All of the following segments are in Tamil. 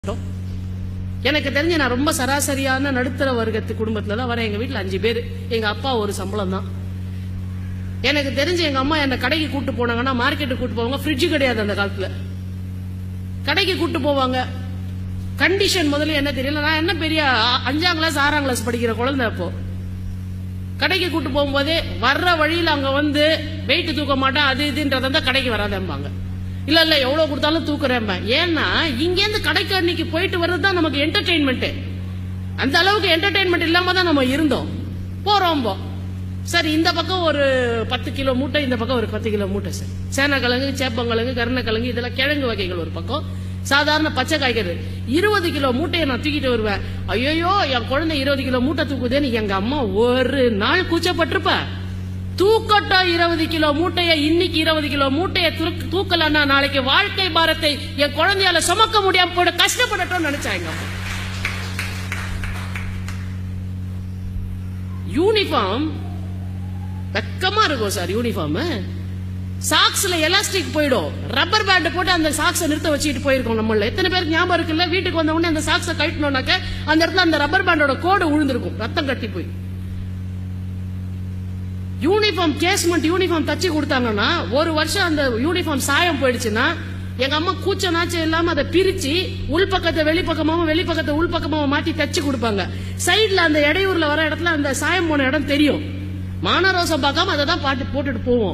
மாட்டோம். எனக்கு தெரிஞ்சு நான் ரொம்ப சராசரியான நடுத்தர வர்க்கத்து குடும்பத்துல தான் வரேன் எங்க வீட்டுல அஞ்சு பேர் எங்க அப்பா ஒரு சம்பளம் தான் எனக்கு தெரிஞ்சு எங்க அம்மா என்ன கடைக்கு கூட்டு போனாங்கன்னா மார்க்கெட்டுக்கு கூட்டு போவாங்க ஃப்ரிட்ஜ் கிடையாது அந்த காலத்துல கடைக்கு கூட்டு போவாங்க கண்டிஷன் முதல்ல என்ன தெரியல நான் என்ன பெரிய அ- அஞ்சாம் கிளாஸ் ஆறாம் கிளாஸ் படிக்கிற குழந்தை அப்போ கடைக்கு கூட்டு போகும்போதே வர்ற வழியில அங்க வந்து வெயிட் தூக்க மாட்டேன் அது இதுன்றத தான் கடைக்கு வராதேம்பாங்க இல்ல இல்ல எவ்வளவு கொடுத்தாலும் தூக்குறேன் ஏன்னா இங்க இருந்து கடைக்கு அன்னைக்கு போயிட்டு வர்றது தான் நமக்கு என்டர்டெயின்மெண்ட் அந்த அளவுக்கு என்டர்டெயின்மெண்ட் இல்லாம தான் நம்ம இருந்தோம் போறோம் போ சரி இந்த பக்கம் ஒரு பத்து கிலோ மூட்டை இந்த பக்கம் ஒரு பத்து கிலோ மூட்டை சார் சேனக்கிழங்கு சேப்பங்கிழங்கு கருணக்கிழங்கு இதெல்லாம் கிழங்கு வகைகள் ஒரு பக்கம் சாதாரண பச்சை காய்கறி இருபது கிலோ மூட்டையை நான் தூக்கிட்டு வருவேன் ஐயோ என் குழந்தை இருபது கிலோ மூட்டை தூக்குதேன்னு எங்க அம்மா ஒரு நாள் கூச்சப்பட்டிருப்ப தூக்கட்டும் இருபது கிலோ மூட்டைய இன்னைக்கு இருபது கிலோ மூட்டைய தூக்க- தூக்கலன்னா நாளைக்கு வாழ்க்கை பாரத்தை என் குழந்தையால சுமக்க முடியாம போட கஷ்டப்படட்டும் நினைச்சாங்க அம்மா யூனிஃபார்ம் வெக்கமா இருக்கும் சார் யூனிஃபார்ம் சாக்ஸ்ல எலாஸ்டிக் போயிடும் ரப்பர் பேண்ட் போட்டு அந்த சாக்ஸை நிறுத்த வச்சுட்டு போயிருக்கோம் நம்மள எத்தனை பேருக்கு ஞாபகம் இருக்குல்ல வீட்டுக்கு வந்த உடனே அந்த சாக்ஸை கழட்டணும்னாக்க அந்த இடத்துல அந்த ரப்பர் பேண்டோட கோடு விழுந்திருக்கும் ரத்தம் கட்டி போய் யூனிஃபார்ம் கேஸ்மெண்ட் யூனிஃபார்ம் தச்சு கொடுத்தாங்கன்னா ஒரு வருஷம் அந்த யூனிஃபார்ம் சாயம் போயிடுச்சுன்னா எங்க அம்மா கூச்ச நாச்சம் இல்லாம அதை பிரிச்சு உள்பக்கத்தை வெளிப்பக்கமாவும் வெளிப்பக்கத்தை உள்பக்கமாவும் மாட்டி தச்சு கொடுப்பாங்க சைடுல அந்த இடையூர்ல வர இடத்துல அந்த சாயம் போன இடம் தெரியும் மானரோசம் பார்க்காம அதை தான் பாட்டு போட்டுட்டு போவோம்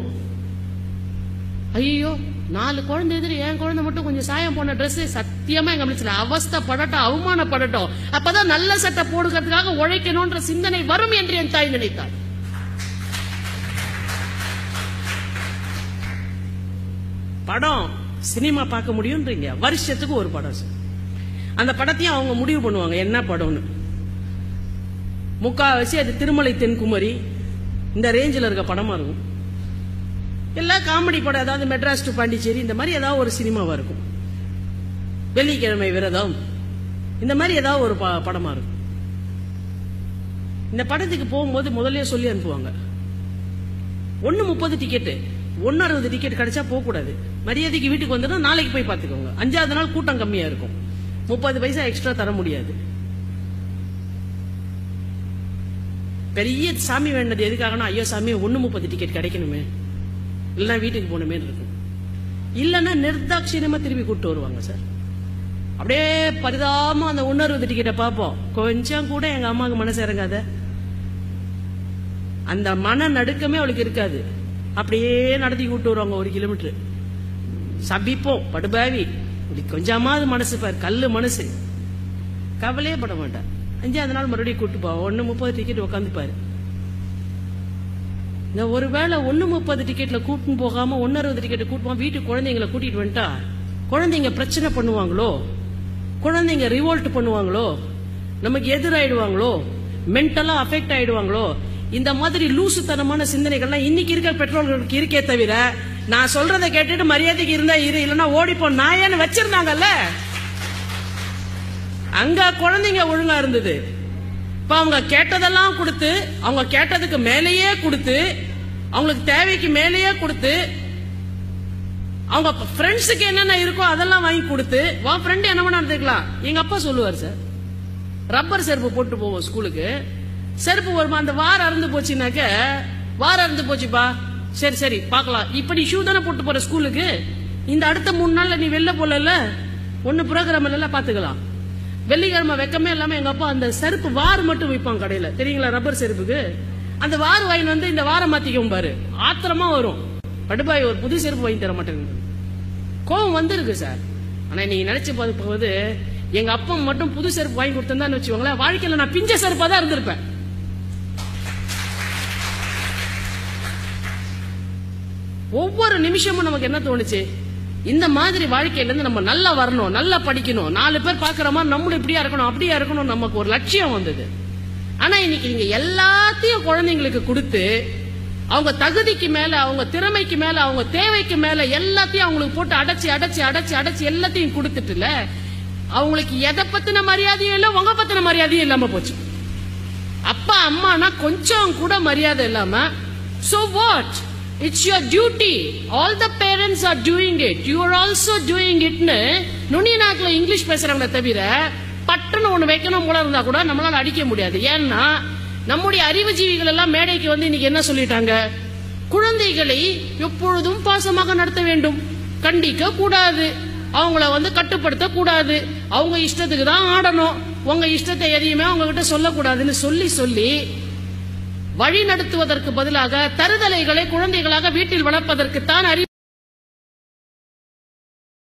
ஐயோ நாலு குழந்தை எதிரி என் குழந்தை மட்டும் கொஞ்சம் சாயம் போன Dress சத்தியமா எங்க அமைச்சல அவஸ்தைப்படட்டும் அவமானப்படட்டும் அப்பதான் நல்ல சட்டை போடுறதுக்காக உழைக்கணும்ன்ற சிந்தனை வரும் என்று என் தாய் நினைத்தாள் படம் சினிமா பார்க்க முடியும்ன்றீங்க வருஷத்துக்கு ஒரு படம் சார் அந்த படத்தையும் அவங்க முடிவு பண்ணுவாங்க என்ன படம்னு முக்காவாசி அது திருமலை தென்குமரி இந்த ரேஞ்சில் இருக்க படமா இருக்கும் எல்லாம் காமெடி படம் அதாவது மெட்ராஸ் டு பாண்டிச்சேரி இந்த மாதிரி ஏதாவது ஒரு சினிமாவா இருக்கும் வெள்ளிக்கிழமை விரதம் இந்த மாதிரி ஏதாவது ஒரு ப- படமா இருக்கும் இந்த படத்துக்கு போகும்போது முதல்லயே சொல்லி அனுப்புவாங்க ஒன்னு முப்பது டிக்கெட்டு ஒன்னு அறுபது டிக்கெட் கிடைச்சா போக கூடாது மரியாதைக்கு வீட்டுக்கு வந்துடும் நாளைக்கு போய் பார்த்துக்கோங்க அஞ்சாவது நாள் கூட்டம் கம்மியா இருக்கும் முப்பது பைசா எக்ஸ்ட்ரா தர முடியாது பெரிய சாமி வேண்டது எதுக்காகனா ஐயோ சாமி ஒன்னு முப்பது டிக்கெட் கிடைக்கணுமே இல்லைன்னா வீட்டுக்கு போகணுமே இருக்கும் இல்லைன்னா நிர்தாட்சியமா திருப்பி கூப்பிட்டு வருவாங்க சார் அப்படியே பரிதாபமா அந்த ஒன்னு அறுபது டிக்கெட்டை பார்ப்போம் கொஞ்சம் கூட எங்க அம்மாவுக்கு மனசு இறங்காத அந்த மன நடுக்கமே அவளுக்கு இருக்காது அப்படியே நடத்தி கூட்டு வருவாங்க ஒரு கிலோமீட்டர் சபிப்போம் படுபாவி இப்படி கொஞ்சமாவது மனசு பாரு கல்லு மனசு கவலையே பட மாட்டேன் அஞ்சாவது நாள் மறுபடியும் கூட்டு போ ஒன்னு முப்பது டிக்கெட் உட்காந்துப்பாரு இந்த ஒருவேளை ஒன்னு முப்பது டிக்கெட்ல கூட்டின்னு போகாம ஒன்னு அறுபது டிக்கெட் கூட்டுவோம் வீட்டுக்கு குழந்தைங்களை கூட்டிட்டு வந்துட்டா குழந்தைங்க பிரச்சனை பண்ணுவாங்களோ குழந்தைங்க ரிவோல்ட் பண்ணுவாங்களோ நமக்கு எதிராயிடுவாங்களோ மென்டலா அஃபெக்ட் ஆயிடுவாங்களோ இந்த மாதிரி லூசுத்தனமான சிந்தனைகள்லாம் இன்னைக்கு இருக்கிற பெற்றோர்களுக்கு இருக்கே தவிர நான் சொல்றதை கேட்டுட்டு மரியாதைக்கு இருந்தா இரு இல்லைன்னா ஓடிப்போம் நாயன்னு வச்சிருந்தாங்கல்ல அங்க குழந்தைங்க ஒழுங்கா இருந்தது இப்ப அவங்க கேட்டதெல்லாம் கொடுத்து அவங்க கேட்டதுக்கு மேலேயே கொடுத்து அவங்களுக்கு தேவைக்கு மேலேயே கொடுத்து அவங்க ஃப்ரெண்ட்ஸுக்கு என்னென்ன இருக்கோ அதெல்லாம் வாங்கி கொடுத்து உன் ஃப்ரெண்ட் என்ன வேணா இருந்துக்கலாம் எங்க அப்பா சொல்லுவார் சார் ரப்பர் செருப்பு போட்டு போவோம் ஸ்கூலுக்கு செருப்பு வருமா அந்த வாரம் அறுந்து போச்சுனாக்க வாரம் அறுந்து போச்சுப்பா சரி சரி பார்க்கலாம் இப்ப நீ ஷூ தானே போட்டு போற ஸ்கூலுக்கு இந்த அடுத்த மூணு நாள்ல நீ வெளில போலல ஒன்னு ப்ரோக்ராம் எல்லாம் பாத்துக்கலாம் வெள்ளிக்கிழமை வெக்கமே இல்லாம எங்க அப்பா அந்த செருப்பு வார் மட்டும் விற்பாங்க கடையில தெரியுங்களா ரப்பர் செருப்புக்கு அந்த வார் வாங்கி வந்து இந்த வாரம் மாத்திக்கும் பாரு ஆத்திரமா வரும் படுபாய் ஒரு புது செருப்பு வாங்கி தர மாட்டேங்குது கோவம் வந்திருக்கு சார் ஆனா நீங்க நினைச்சு பார்க்கும்போது எங்க அப்பா மட்டும் புது செருப்பு வாங்கி கொடுத்திருந்தான்னு வச்சுக்கோங்களேன் வாழ்க்கையில நான் பிஞ்ச செருப்பா தான் இருந்திருப்பேன் ஒவ்வொரு நிமிஷமும் நமக்கு என்ன தோணுச்சு இந்த மாதிரி வாழ்க்கையில இருந்து நம்ம நல்லா வரணும் நல்லா படிக்கணும் நாலு பேர் பாக்குற மாதிரி நம்மளும் இப்படியா இருக்கணும் அப்படியா இருக்கணும் நமக்கு ஒரு லட்சியம் வந்தது ஆனா இன்னைக்கு நீங்க எல்லாத்தையும் குழந்தைங்களுக்கு கொடுத்து அவங்க தகுதிக்கு மேல அவங்க திறமைக்கு மேல அவங்க தேவைக்கு மேல எல்லாத்தையும் அவங்களுக்கு போட்டு அடைச்சு அடைச்சு அடைச்சு அடைச்சு எல்லாத்தையும் கொடுத்துட்டுல அவங்களுக்கு எதை பத்தின மரியாதையும் இல்ல உங்க பத்தின மரியாதையும் இல்லாம போச்சு அப்பா அம்மானா கொஞ்சம் கூட மரியாதை இல்லாம so what it's your duty all the parents are doing it you are also doing it னு நுனி நாக்குல இங்கிலீஷ் பேசுறாங்களே தவிர பட்டுன்னு ஒண்ணு வைக்கணும் போல இருந்தா கூட நம்மளால அடிக்க முடியாது ஏன்னா நம்முடைய அறிவுஜீவிகள் எல்லாம் மேடைக்கு வந்து இன்னைக்கு என்ன சொல்லிட்டாங்க குழந்தைகளை எப்பொழுதும் பாசமாக நடத்த வேண்டும் கண்டிக்க கூடாது அவங்கள வந்து கட்டுப்படுத்த கூடாது அவங்க இஷ்டத்துக்கு தான் ஆடணும் உங்க இஷ்டத்தை எதையுமே அவங்க கிட்ட சொல்லக்கூடாதுன்னு சொல்லி சொல்லி வழி நடத்துவதற்கு பதிலாக தருதலைகளை குழந்தைகளாக வீட்டில் வளர்ப்பதற்கு தான் அறிவு